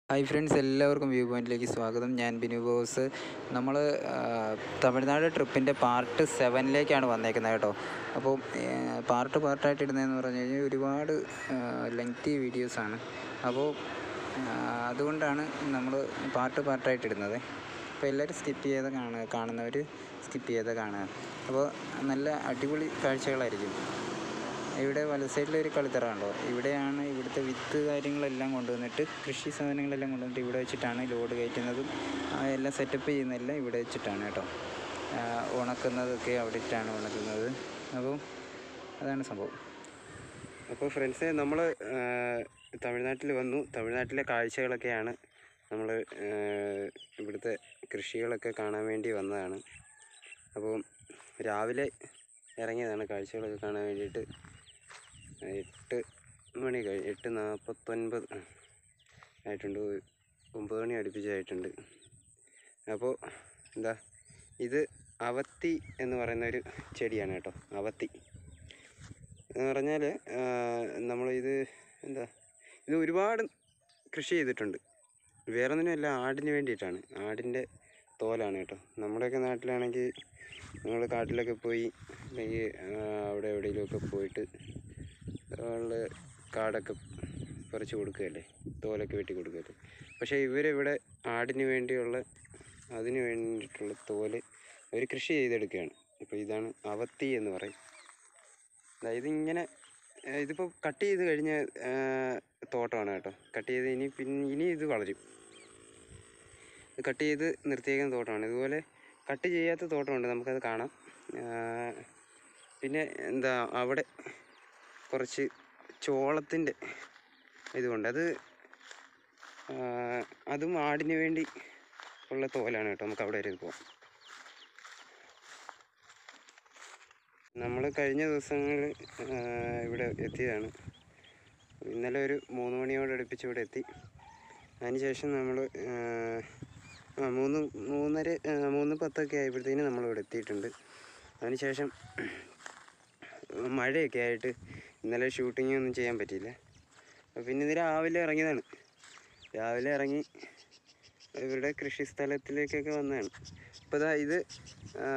Hi friends എല്ലാവർക്കും view പോയിന്റിലേക്ക് സ്വാഗതം ഞാൻ ബിനു ബോസ് നമ്മൾ തമിഴ്നാട് ട്രിപ്പിൻ്റെ പാർട്ട് സെവനിലേക്കാണ് വന്നേക്കുന്നത് കേട്ടോ അപ്പോൾ പാർട്ട് പാർട്ടായിട്ട് ഇടുന്നതെന്ന് പറഞ്ഞു കഴിഞ്ഞാൽ ഒരുപാട് ലെങ്തി വീഡിയോസാണ് അപ്പോൾ അതുകൊണ്ടാണ് നമ്മൾ പാർട്ട് പാർട്ടായിട്ട് ഇടുന്നത് അപ്പോൾ എല്ലാവരും സ്കിപ്പ് ചെയ്ത് കാണുക കാണുന്നവർ സ്കിപ്പ് ചെയ്ത് കാണുക അപ്പോൾ നല്ല അടിപൊളി കാഴ്ചകളായിരിക്കും ഇവിടെ വലത് സൈഡിലൊരു കളിത്തറ ഉണ്ടോ ഇവിടെയാണ് ഇവിടുത്തെ വിത്ത് കാര്യങ്ങളെല്ലാം കൊണ്ടുവന്നിട്ട് കൃഷി സാധനങ്ങളെല്ലാം കൊണ്ടുവന്നിട്ട് ഇവിടെ വെച്ചിട്ടാണ് ലോഡ് കയറ്റുന്നതും ആ എല്ലാം സെറ്റപ്പ് ചെയ്യുന്നതെല്ലാം ഇവിടെ വെച്ചിട്ടാണ് കേട്ടോ ആ, ഉണക്കുന്നതൊക്കെ അവിടെ ഇട്ടാണ് ഉണക്കുന്നത് അപ്പോൾ അതാണ് സംഭവം അപ്പോൾ ഫ്രണ്ട്സെ നമ്മൾ തമിഴ്നാട്ടിൽ വന്നു തമിഴ്നാട്ടിലെ കാഴ്ചകളൊക്കെയാണ് നമ്മൾ ഇവിടുത്തെ കൃഷികളൊക്കെ കാണാൻ വേണ്ടി വന്നതാണ് അപ്പോൾ രാവിലെ ഇറങ്ങിയതാണ് കാഴ്ചകളൊക്കെ കാണാൻ വേണ്ടിയിട്ട് എട്ട് മണി കഴി എട്ട് നാൽപ്പത്തൊൻപത് ആയിട്ടുണ്ട് ഒമ്പത് മണി അടുപ്പിച്ചായിട്ടുണ്ട് അപ്പോൾ എന്താ ഇത് അവത്തി എന്ന് പറയുന്ന ഒരു ചെടിയാണ് കേട്ടോ അവത്തി എന്ന് പറഞ്ഞാൽ നമ്മളിത് എന്താ ഇത് ഒരുപാട് കൃഷി ചെയ്തിട്ടുണ്ട് വേറെ ഒന്നിനുമല്ല ആടിന് വേണ്ടിയിട്ടാണ് ആടിൻ്റെ തോലാണ് കേട്ടോ നമ്മുടെയൊക്കെ നാട്ടിലാണെങ്കിൽ നമ്മൾ കാട്ടിലൊക്കെ പോയി അല്ലെങ്കിൽ അവിടെ എവിടെയെങ്കിലുമൊക്കെ പോയിട്ട് ഉള്ള കാടൊക്കെ പറിച്ച് കൊടുക്കുകയല്ലേ തോലൊക്കെ വെട്ടി കൊടുക്കുകയല്ലേ പക്ഷേ ഇവരിവിടെ ആടിന് വേണ്ടിയുള്ള അതിന് വേണ്ടിയിട്ടുള്ള തോല് അവർ കൃഷി ചെയ്തെടുക്കുകയാണ് ഇപ്പോൾ ഇതാണ് അവത്തി എന്ന് പറയും അതായത് ഇങ്ങനെ ഏഹ് ഇതിപ്പോൾ കട്ട് ചെയ്ത് കഴിഞ്ഞ ഏഹ് തോട്ടമാണ് കേട്ടോ കട്ട് ചെയ്ത് ഇനി പിന്നെ ഇനി ഇത് വളരും ഇത് കട്ട് ചെയ്ത് നിർത്തിയേക്കുന്ന തോട്ടമാണ് ഇതുപോലെ കട്ട് ചെയ്യാത്ത തോട്ടമുണ്ട് നമുക്കത് കാണാം ഏഹ് പിന്നെ എന്താ അവിടെ കുറച്ച് ചോളത്തിൻ്റെ ഇതുകൊണ്ട് അത് ഏഹ് അതും ആടിന് വേണ്ടി ഉള്ള തോലാണ് കേട്ടോ നമുക്ക് അവിടെ വരെ പോവാം നമ്മൾ കഴിഞ്ഞ ദിവസങ്ങളിൽ ഇവിടെ എത്തിയതാണ് ഇന്നലെ ഒരു മൂന്ന് മണിയോട് അടുപ്പിച്ച് ഇവിടെ എത്തി അതിനുശേഷം നമ്മൾ ആ മൂന്ന് മൂന്നര ആ, മൂന്ന് പത്തൊക്കെ ആയപ്പോഴത്തേന് നമ്മളിവിടെ എത്തിയിട്ടുണ്ട് അതിനുശേഷം മഴയൊക്കെ ആയിട്ട് ഇന്നലെ ഷൂട്ടിംഗ് ഒന്നും ചെയ്യാൻ പറ്റിയില്ല അപ്പോൾ പിന്നെ ഇത് രാവിലെ ഇറങ്ങിയതാണ് രാവിലെ ഇറങ്ങി ഇവരുടെ കൃഷി സ്ഥലത്തിലേക്കൊക്കെ വന്നതാണ് അപ്പോൾ ഇതാ ഇത് ആ,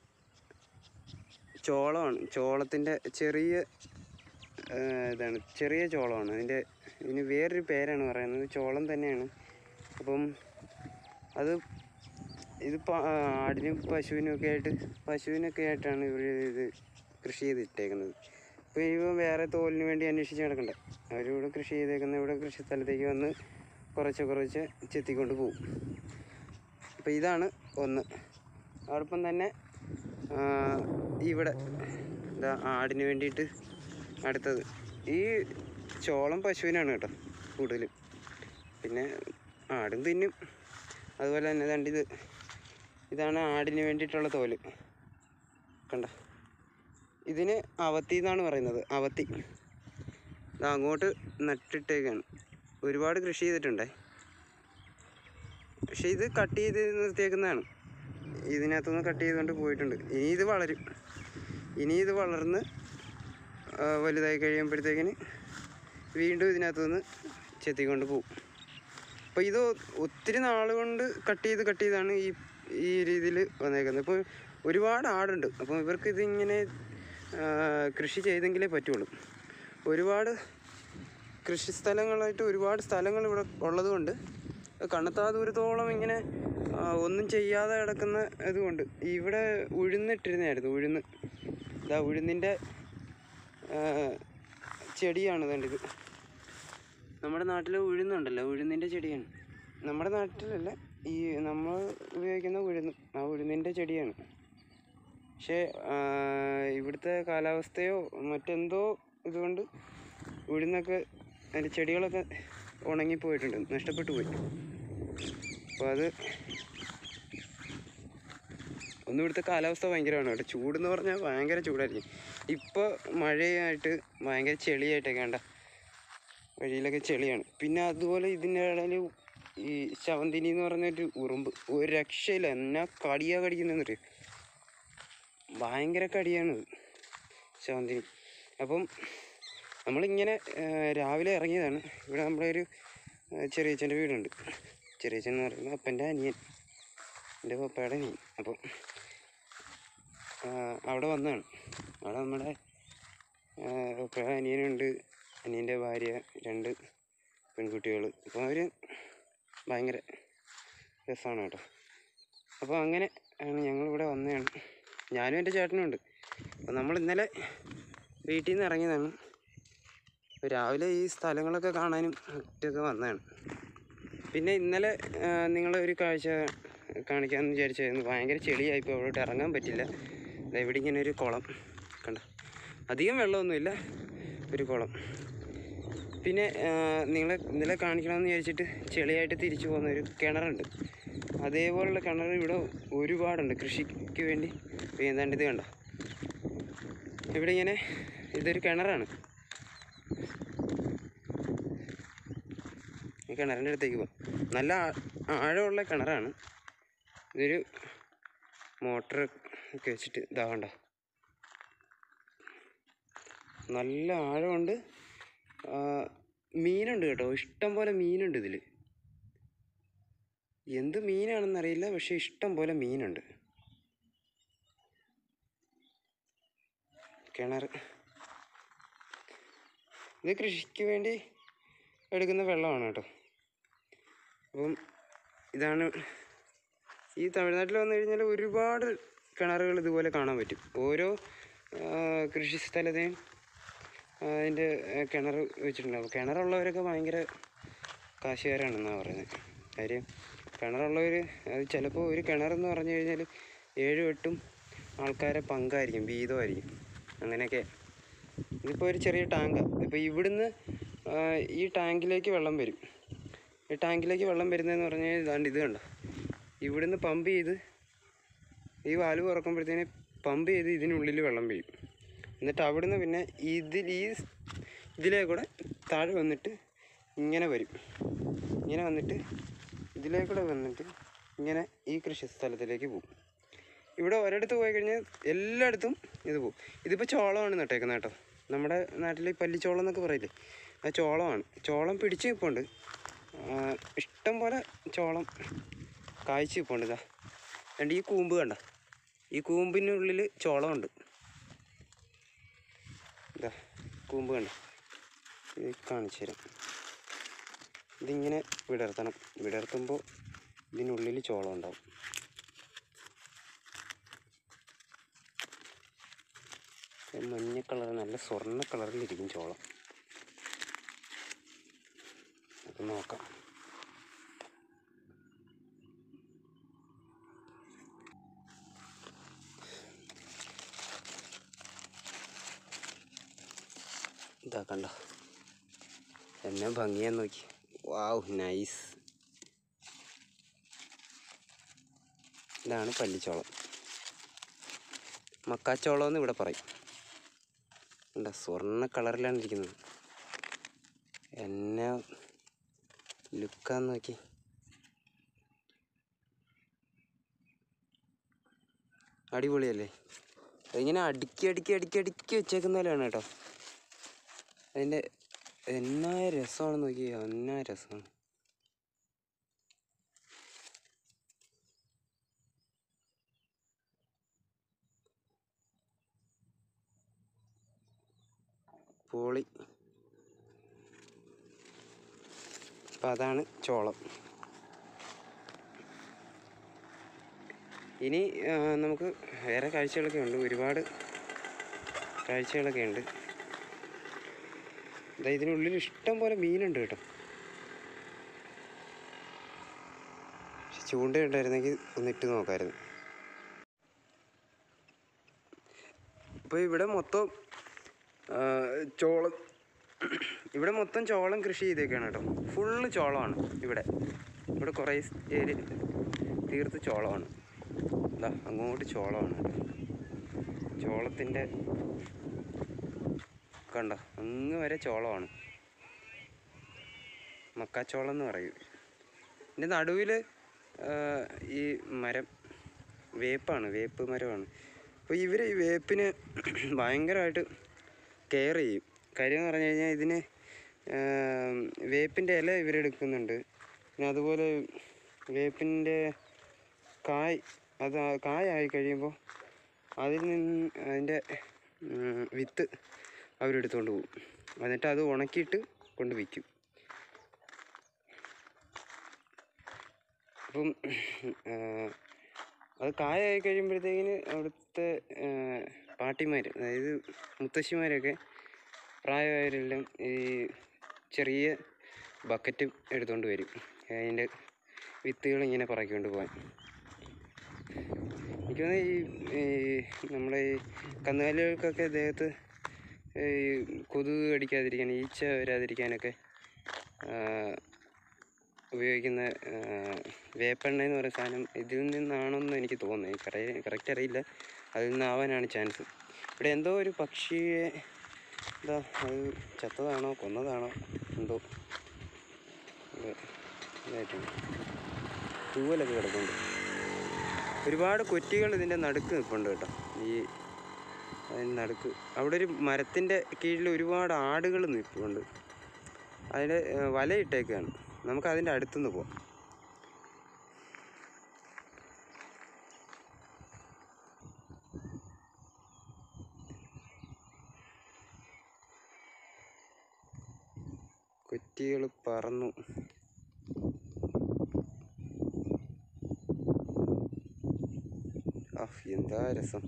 ചോളമാണ് ചോളത്തിൻ്റെ ചെറിയ ആ, ഇതാണ് ചെറിയ ചോളമാണ് അതിൻ്റെ ഇതിന് വേറൊരു പേരാണ് പറയുന്നത് ചോളം തന്നെയാണ് അപ്പം അത് ഇത് പ- ആ, ആടിനും പശുവിനും ഒക്കെ ആയിട്ട് പശുവിനൊക്കെ ആയിട്ടാണ് ഇവർ ഇത് കൃഷി ചെയ്തിട്ടേക്കുന്നത് അപ്പോൾ ഇവ വേറെ തോലിന് വേണ്ടി അന്വേഷിച്ച് നടക്കണ്ടേ അവരിവിടെ കൃഷി ചെയ്തേക്കുന്ന ഇവിടെ കൃഷി സ്ഥലത്തേക്ക് വന്ന് കുറച്ച് കുറച്ച് ചെത്തിക്കൊണ്ട് പോകും അപ്പോൾ ഇതാണ് ഒന്ന് അതോടൊപ്പം തന്നെ ആ, ഇവിടെ ഇതാ ആടിന് വേണ്ടിയിട്ട് അടുത്തത് ഈ ചോളം പശുവിനാണ് കേട്ടോ കൂടുതലും പിന്നെ ആടും തിന്നും അതുപോലെ തന്നെ ദാണ്ട് ഇത് ഇതാണ് ആടിന് വേണ്ടിയിട്ടുള്ള തോല് കണ്ട ഇതിന് അവത്തി എന്നാണ് പറയുന്നത് അവത്തി ഇത് അങ്ങോട്ട് നട്ടിട്ടേക്കാണ് ഒരുപാട് കൃഷി ചെയ്തിട്ടുണ്ടേ പക്ഷെ ഇത് കട്ട് ചെയ്ത് നിർത്തിയേക്കുന്നതാണ് ഇതിനകത്തുനിന്ന് കട്ട് ചെയ്തുകൊണ്ട് പോയിട്ടുണ്ട് ഇനി ഇത് വളരും ഇനി ഇത് വളർന്ന് ആ, വലുതായി കഴിയുമ്പോഴത്തേക്കിന് വീണ്ടും ഇതിനകത്തുനിന്ന് ചെത്തിക്കൊണ്ട് പോകും അപ്പോൾ ഇത് ഒത്തിരി നാൾ കൊണ്ട് കട്ട് ചെയ്ത് കട്ട് ചെയ്താണ് ഈ ഈ രീതിയിൽ വന്നേക്കുന്നത് ഇപ്പോൾ ഒരുപാട് ആടുണ്ട് അപ്പോൾ ഇവർക്ക് ഇതിങ്ങനെ ആ, കൃഷി ചെയ്തെങ്കിലേ പറ്റുള്ളൂ ഒരുപാട് കൃഷി സ്ഥലങ്ങളായിട്ട് ഒരുപാട് സ്ഥലങ്ങൾ ഇവിടെ ഉള്ളത് കൊണ്ട് കണ്ണത്താ ദൂരത്തോളം ഇങ്ങനെ ആ, ഒന്നും ചെയ്യാതെ കിടക്കുന്ന ഇതുകൊണ്ട് ഇവിടെ ഉഴുന്നിട്ടിരുന്നായിരുന്നു ഉഴുന്ന് ഇതാ ഉഴുന്നിൻ്റെ ആ, ചെടിയാണ് ഇതുണ്ട് ഇത് നമ്മുടെ നാട്ടിൽ ഉഴുന്നുണ്ടല്ലോ ഉഴുന്നിൻ്റെ ചെടിയാണ് നമ്മുടെ നാട്ടിലല്ല ഈ നമ്മൾ ഉപയോഗിക്കുന്ന ഉഴുന്ന് ആ ഉഴുന്നിൻ്റെ ചെടിയാണ് പക്ഷേ ആ, ഇവിടുത്തെ കാലാവസ്ഥയോ മറ്റെന്തോ ഇതുകൊണ്ട് ഉഴുന്നൊക്കെ അതിൻ്റെ ചെടികളൊക്കെ ഉണങ്ങിപ്പോയിട്ടുണ്ട് നഷ്ടപ്പെട്ടു പോയി അപ്പോൾ അത് ഒന്നും ഇവിടുത്തെ കാലാവസ്ഥ ഭയങ്കരമാണ് കേട്ടോ ചൂടെന്ന് പറഞ്ഞാൽ ഭയങ്കര ചൂടായിരിക്കും ഇപ്പോൾ മഴയായിട്ട് ഭയങ്കര ചെളിയായിട്ടൊക്കെ കണ്ട വഴിയിലൊക്കെ ചെളിയാണ് പിന്നെ അതുപോലെ ഇതിൻ്റെ ഇടയിൽ ഈ ശവന്തിനി എന്ന് പറഞ്ഞൊരു ഉറുമ്പ് ഒരു രക്ഷയില്ല എന്നാ കടിയാ കടിക്കുന്നതെന്ന് അറിയാം ഭയങ്കര കടിയാണിത് ശവന്തിനി അപ്പം നമ്മളിങ്ങനെ ആ, രാവിലെ ഇറങ്ങിയതാണ് ഇവിടെ നമ്മുടെ ഒരു ചെറിയച്ഛൻ്റെ വീടുണ്ട് ചെറിയച്ഛൻ എന്ന് പറയുന്നത് അപ്പൻ്റെ അനിയൻ എൻ്റെ പപ്പയുടെ അനിയൻ അപ്പോൾ അവിടെ വന്നതാണ് അവിടെ നമ്മുടെ ആ, പപ്പയുടെ അനിയനുണ്ട് അനിയൻ്റെ ഭാര്യ രണ്ട് പെൺകുട്ടികൾ അപ്പോൾ അവർ ഭയങ്കര രസമാണ് കേട്ടോ അപ്പോൾ അങ്ങനെ ആണ് ഞങ്ങളിവിടെ വന്നതാണ് ഞാനും എൻ്റെ ചേട്ടനും ഉണ്ട് അപ്പോൾ നമ്മൾ ഇന്നലെ വീട്ടിൽ നിന്ന് ഇറങ്ങിയതാണ് അപ്പോൾ രാവിലെ ഈ സ്ഥലങ്ങളൊക്കെ കാണാനും ഒറ്റയൊക്കെ വന്നതാണ് പിന്നെ ഇന്നലെ ആ, നിങ്ങളെ ഒരു കാഴ്ച കാണിക്കാമെന്ന് വിചാരിച്ചായിരുന്നു ഭയങ്കര ചെളിയായിപ്പോൾ അവിടോട്ട് ഇറങ്ങാൻ പറ്റില്ല ദാ ഇവിടെ ഇങ്ങനെ ഒരു കുളം കണ്ട അധികം വെള്ളമൊന്നുമില്ല ഒരു കുളം പിന്നെ ആ, നിങ്ങളെ ഇന്നലെ കാണിക്കണമെന്ന് വിചാരിച്ചിട്ട് ചെളിയായിട്ട് തിരിച്ചു പോകുന്ന ഒരു കിണറുണ്ട് അതേപോലുള്ള കിണർ ഇവിടെ ഒരുപാടുണ്ട് കൃഷിക്ക് വേണ്ടി ഇപ്പൊ ഏതാണ്ട് ഇത് കണ്ടോ ഇവിടെ ഇങ്ങനെ ഇതൊരു കിണറാണ് ഈ കിണറിൻ്റെ അടുത്തേക്ക് പോകും നല്ല ആ- ആഴമുള്ള കിണറാണ് ഇതൊരു മോട്ടർ ഒക്കെ വെച്ചിട്ട് ഇതാവണ്ട നല്ല ആഴമുണ്ട് ആ, മീനുണ്ട് കേട്ടോ ഇഷ്ടം പോലെ മീനുണ്ട് ഇതിൽ എന്ത് മീനാണെന്നറിയില്ല പക്ഷെ ഇഷ്ടം പോലെ മീനുണ്ട് കിണർ ഇത് കൃഷിക്ക് വേണ്ടി എടുക്കുന്ന വെള്ളമാണ് കേട്ടോ അപ്പം ഇതാണ് ഈ തമിഴ്നാട്ടിൽ വന്നു കഴിഞ്ഞാൽ ഒരുപാട് കിണറുകൾ ഇതുപോലെ കാണാൻ പറ്റും ഓരോ ആ, കൃഷി സ്ഥലത്തെയും അതിൻ്റെ കിണർ വെച്ചിട്ടുണ്ടാവും കിണറുള്ളവരൊക്കെ ഭയങ്കര കാശുകാരാണെന്നാണ് പറയുന്നത് കാര്യം കിണറുള്ളവർ അത് ചിലപ്പോൾ ഒരു കിണറെന്ന് പറഞ്ഞു കഴിഞ്ഞാൽ ഏഴും എട്ടും ആൾക്കാരെ പങ്കായിരിക്കും വീതമായിരിക്കും അങ്ങനെയൊക്കെ ഇതിപ്പോൾ ഒരു ചെറിയ ടാങ്കാണ് ഇപ്പോൾ ഇവിടുന്ന് ആ, ഈ ടാങ്കിലേക്ക് വെള്ളം വരും ഈ ടാങ്കിലേക്ക് വെള്ളം വരുന്നതെന്ന് പറഞ്ഞു കഴിഞ്ഞാൽ ഇതാണ്ട് ഇത് കണ്ടോ ഇവിടുന്ന് പമ്പ് ചെയ്ത് ഈ വാൽവ് തുറക്കുമ്പോഴത്തേന് പമ്പ് ചെയ്ത് ഇതിനുള്ളിൽ വെള്ളം വീഴും എന്നിട്ട് അവിടുന്ന് പിന്നെ ഇതിൽ ഈ ഇതിലേ കൂടെ താഴെ വന്നിട്ട് ഇങ്ങനെ വരും ഇങ്ങനെ വന്നിട്ട് ഇതിലേ കൂടെ വന്നിട്ട് ഇങ്ങനെ ഈ കൃഷി സ്ഥലത്തിലേക്ക് പോകും ഇവിടെ ഒരിടത്ത് പോയി കഴിഞ്ഞാൽ എല്ലായിടത്തും ഇത് പോകും ഇതിപ്പോൾ ചോളമാണ് നട്ടേക്കുന്നത് കേട്ടോ നമ്മുടെ നാട്ടിൽ ഈ പല്ലിച്ചോളം എന്നൊക്കെ പറയില്ലേ ആ ചോളമാണ് ചോളം പിടിച്ച് നിൽപ്പുണ്ട് ഇഷ്ടം പോലെ ചോളം കായ്ച്ച് നിൽപ്പുണ്ട് ഇതാ രണ്ട് ഈ കൂമ്പ് കണ്ട ഈ കൂമ്പിനുള്ളിൽ ചോളമുണ്ട് ഇതാ കൂമ്പ് കണ്ട ഇത് കാണിച്ചു തരാം ഇതിങ്ങനെ വിടർത്തണം വിടർത്തുമ്പോൾ ഇതിനുള്ളിൽ ചോളം ഉണ്ടാവും ഒരു മഞ്ഞ കളർ നല്ല സ്വർണ്ണ കളറിലിരിക്കും ചോളം അത് നോക്കാം ഇതാ കണ്ട എന്നെ ഭംഗിയാന്ന് നോക്കി വാവ് നൈസ് ഇതാണ് പല്ലിച്ചോളം മക്കാച്ചോളം എന്ന് ഇവിടെ പറയും എന്താ സ്വർണ്ണ കളറിലാണ് ഇരിക്കുന്നത് എന്നെ ലുക്കാന്ന് നോക്കി അടിപൊളിയല്ലേ അതിങ്ങനെ അടുക്കി അടുക്കി അടുക്കി അടുക്കി വെച്ചേക്കുന്ന പോലെയാണ് കേട്ടോ അതിൻ്റെ എന്നാ രസമാണെന്ന് നോക്കി എന്നാ രസമാണ് പോളി അപ്പം അതാണ് ചോളം ഇനി ആ, നമുക്ക് വേറെ കാഴ്ചകളൊക്കെ ഉണ്ട് ഒരുപാട് കാഴ്ചകളൊക്കെ ഉണ്ട് ദാ ഇതിനുള്ളിൽ ഇഷ്ടം പോലെ മീനുണ്ട് കേട്ടോ പക്ഷെ ചൂണ്ട ഉണ്ടായിരുന്നെങ്കിൽ ഒന്ന് ഇട്ട് നോക്കാമായിരുന്നു അപ്പോൾ ഇവിടെ മൊത്തം ആ, ചോളം ഇവിടെ മൊത്തം ചോളം കൃഷി ചെയ്തേക്കാണ് കേട്ടോ ഫുള്ള് ചോളമാണ് ഇവിടെ ഇവിടെ കുറേ ഏരിയ തീർത്ത് ചോളമാണ് ഇതാ അങ്ങോട്ട് ചോളമാണ് കേട്ടോ ചോളത്തിൻ്റെ കണ്ടോ അങ്ങ് വരെ ചോളമാണ് മക്കാച്ചോളം എന്ന് പറയും ഇതിൻ്റെ നടുവിൽ ഈ മരം വേപ്പാണ് വേപ്പ് മരമാണ് അപ്പോൾ ഇവർ ഈ വേപ്പിന് ഭയങ്കരമായിട്ട് കെയർ ചെയ്യും കാര്യം എന്ന് പറഞ്ഞു കഴിഞ്ഞാൽ ഇതിന് വേപ്പിൻ്റെ ഇല ഇവരെടുക്കുന്നുണ്ട് പിന്നെ അതുപോലെ വേപ്പിൻ്റെ കായ് അത് ആ- കായായി കഴിയുമ്പോൾ അതിൽ നിന്ന് അതിൻ്റെ ഉം, വിത്ത് അവരെടുത്തുകൊണ്ട് പോകും എന്നിട്ട് അത് ഉണക്കിയിട്ട് കൊണ്ട് വിൽക്കും അപ്പം ആ, അത് കായായി കഴിയുമ്പോഴത്തേക്കിന് അവിടുത്തെ പാട്ടിമാർ അതായത് മുത്തശ്ശിമാരൊക്കെ പ്രായമായവരെല്ലാം ഈ ചെറിയ ബക്കറ്റും എടുത്തുകൊണ്ട് വരും അതിൻ്റെ വിത്തുകൾ ഇങ്ങനെ പറക്കിക്കൊണ്ട് പോകാൻ എനിക്ക് തോന്നുന്നു ഈ ഈ നമ്മളെ ഈ കന്നുകാലികൾക്കൊക്കെ ദേഹത്ത് ഈ കൊതുക് കടിക്കാതിരിക്കാൻ ഈച്ച വരാതിരിക്കാനൊക്കെ ആ, ഉപയോഗിക്കുന്ന ആ, വേപ്പെണ്ണ എന്ന് പറയുന്ന സാധനം ഇതിൽ നിന്നാണെന്ന് എനിക്ക് തോന്നുന്നത് എനിക്ക് കറക്റ്റ് അറിയില്ല അതിൽ നിന്നാവാനാണ് ചാൻസ് ഇവിടെ എന്തോ ഒരു പക്ഷിയെ എന്താ അത് ചത്തതാണോ കൊന്നതാണോ എന്തോ ഇത് ഇതായിട്ടുണ്ട് തൂവലൊക്കെ കിടപ്പുണ്ട് ഒരുപാട് കൊറ്റികൾ ഇതിൻ്റെ നടുക്ക് നിൽപ്പുണ്ട് കേട്ടോ ഈ അതിന് നടുക്ക് അവിടെ ഒരു മരത്തിൻ്റെ കീഴിൽ ഒരുപാട് ആടുകൾ നിൽപ്പുണ്ട് അതിൻ്റെ ഏഹ്, വലയിട്ടേക്കാണ് നമുക്ക് അതിൻ്റെ അടുത്തുനിന്ന് പോവാം കൊറ്റികൾ പറന്നു അഫ് എന്താ രസം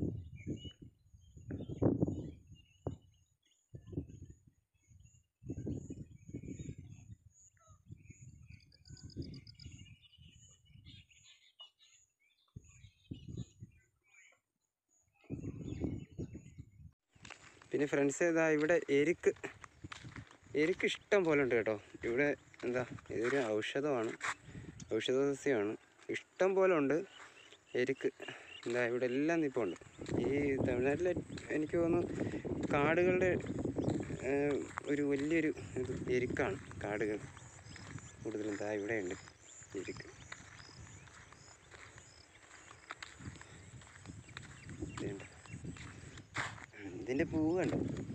പിന്നെ ഫ്രണ്ട്സ് ഇതാ ഇവിടെ എരുക്ക് എരുക്ക് ഇഷ്ടം പോലെ ഉണ്ട് കേട്ടോ ഇവിടെ എന്താ ഇതൊരു ഔഷധമാണ് ഔഷധ സസ്യമാണ് ഇഷ്ടം പോലെ ഉണ്ട് എരുക്ക് എന്താ ഇവിടെ എല്ലാം നിൽപ്പുണ്ട് ഈ തമിഴ്നാട്ടിലെ എനിക്ക് തോന്നുന്നു കാടുകളുടെ ഏഹ്, ഒരു വലിയൊരു ഇത് എരുക്കാണ് കാടുകൾ കൂടുതലും ദാ ഇവിടെയുണ്ട് എരുക്ക് ഇതുണ്ട്. ഇതിൻ്റെ പൂവ് കണ്ടോ